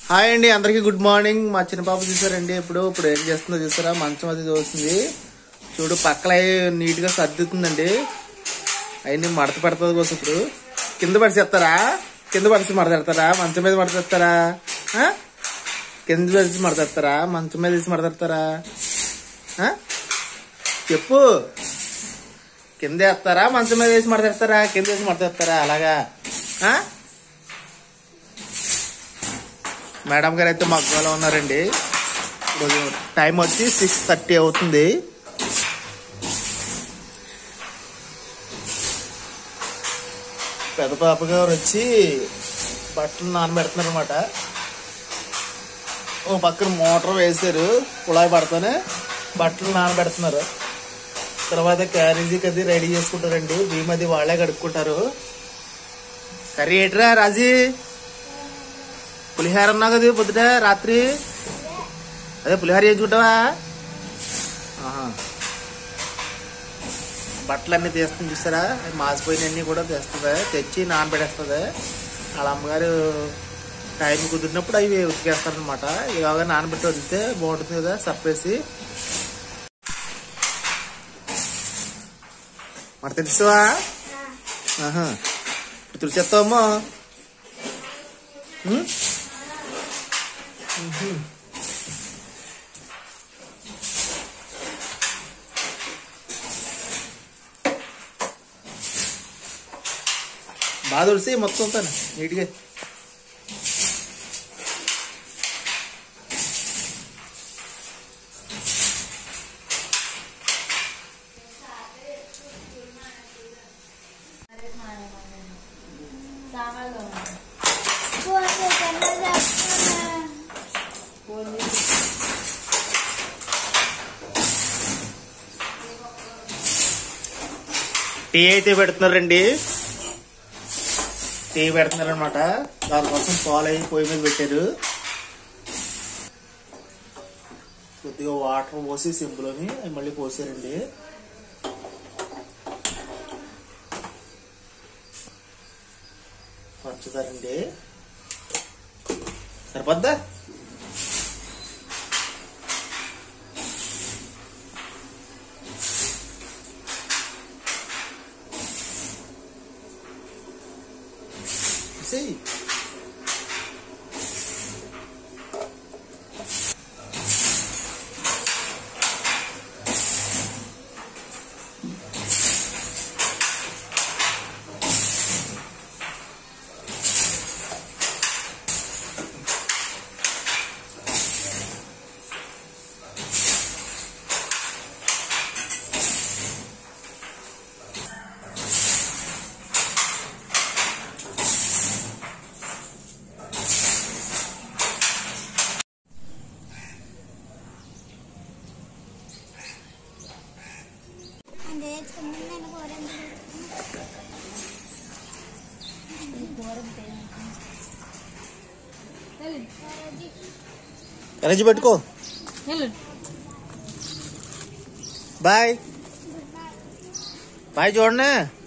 Hi అండి అందరికీ good morning మా చిన్న పాప చూసారండి ఇప్పుడు ఇప్పుడు ఏం చేస్తుందో చూసారా మంచం అది చూస్తుంది చూడు పక్కల అయి నీట్ గా సర్దుతుందండి అవన్నీ మడత పెడుతుంది కోసం ఇప్పుడు కింద పడిచేస్తారా కింద పడిచి మడతెడతారా మంచం మీద మడతెడతారా ఆ? కింద పడిచి మడతెడతారా మంచం మీద తీసి మడతెడతారా ఆ? చెప్పు కింద వేస్తారా మంచం మీద వేసి మడతెడతారా కింద వేసి మడతెడతారా అలాగా ఆ? మేడం గారు అయితే మగ్గాలో ఉన్నారండి ఇప్పుడు టైం వచ్చి సిక్స్ థర్టీ అవుతుంది పెద్ద పాప గారు వచ్చి బట్టలు నానబెడుతున్నారు అనమాట ఓ పక్కన మోటార్ వేసారు కుళాయి పడతానే బట్టలు నానబెడుతున్నారు తర్వాత క్యారేజీకి అది రెడీ చేసుకుంటారండి బియ్యం అది వాళ్ళే కడుక్కుంటారు కర్రీ ఏంట్రా రాజీ పులిహార అన్నావు కదా పొద్దుట రాత్రి అదే పులిహార చేసుకుంటావా ఆహా. బట్టలన్నీ తీస్తుంది చూస్తారా అవి మాసిపోయినవన్నీ కూడా తెస్తుంది తెచ్చి నానబెట్టేస్తుంది వాళ్ళ అమ్మగారు టైం కుదిరినప్పుడు అవి ఉతికేస్తారనమాట ఇలాగా నానబెట్టి వదిలితే బాగుంటుంది కదా సప్పేసి మరి తెలుసువా ఆహా ఇప్పుడు తుడిచేస్తావమ్మా ఉం? బాగా తుడిసి మొత్తం తాను నీట్గా టీ అయితే పెడుతున్నారండి టీ పెడుతున్నారు అనమాట దానికోసం పాలు అయి పొయ్యి మీద పెట్టారు కొద్దిగా వాటర్ పోసి సింపుల్ని అవి మళ్ళీ పోసారండి పంచుతారండి సరిపోద్దా See. അതെ ചെമ്മീൻ പോരാൻ ఎనర్జీ పెట్టుకో బాయ్ బాయ్ చూడండి